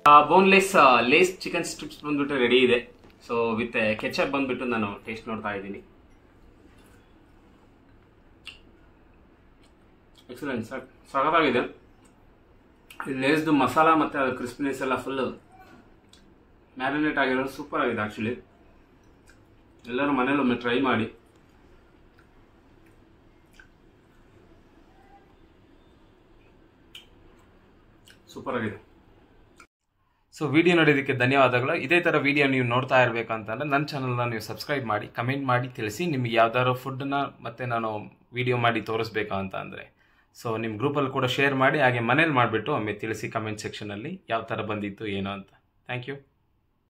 boneless less chicken strips ಬಂದ್ಬಿಟ್ಟು ready ಇದೆ so with ketchup ಬಂದ್ಬಿಟ್ಟು ನಾನು ಟೇಸ್ಟ್ ನೋಡ್ತಾ ಇದ್ದೀನಿ ಎಕ್ಸಲೆಂಟ್ ಸರ್ ಸಖತ್ತಾಗಿದೆ ಈ ಲೇಸ್ದು ಮಸಾಲ ಮತ್ತು ಅದು ಕ್ರಿಸ್ಪಿನೆಸ್ ಎಲ್ಲ ಫುಲ್ ಮ್ಯಾರಿನೇಟ್ ಆಗಿರೋದು ಸೂಪರ್ ಆಗಿದೆ ಆ್ಯಕ್ಚುಲಿ ಎಲ್ಲರೂ ಮನೇಲಿ ಒಮ್ಮೆ ಟ್ರೈ ಮಾಡಿ ಸೂಪರ್ ಆಗಿದೆ ಸೊ ವಿಡಿಯೋ ನೋಡೋದಕ್ಕೆ ಧನ್ಯವಾದಗಳು ಇದೇ ಥರ ವಿಡಿಯೋ ನೀವು ನೋಡ್ತಾ ಇರಬೇಕಂತಂದ್ರೆ ನನ್ನ ಚಾನಲ್ನ ನೀವು ಸಬ್ಸ್ಕ್ರೈಬ್ ಮಾಡಿ ಕಮೆಂಟ್ ಮಾಡಿ ತಿಳಿಸಿ ನಿಮ್ಗೆ ಯಾವ್ದಾದ್ರು ಫುಡ್ನ ಮತ್ತೆ ನಾನು ವಿಡಿಯೋ ಮಾಡಿ ತೋರಿಸ್ಬೇಕಾ ಅಂತ ಅಂದರೆ ಸೊ ನಿಮ್ಮ ಗ್ರೂಪಲ್ಲಿ ಕೂಡ ಶೇರ್ ಮಾಡಿ ಹಾಗೆ ಮನೇಲಿ ಮಾಡಿಬಿಟ್ಟು ಒಮ್ಮೆ ತಿಳಿಸಿ ಕಮೆಂಟ್ ಸೆಕ್ಷನಲ್ಲಿ ಯಾವ ಥರ ಬಂದಿತ್ತು ಏನೋ ಅಂತ ಥ್ಯಾಂಕ್ ಯು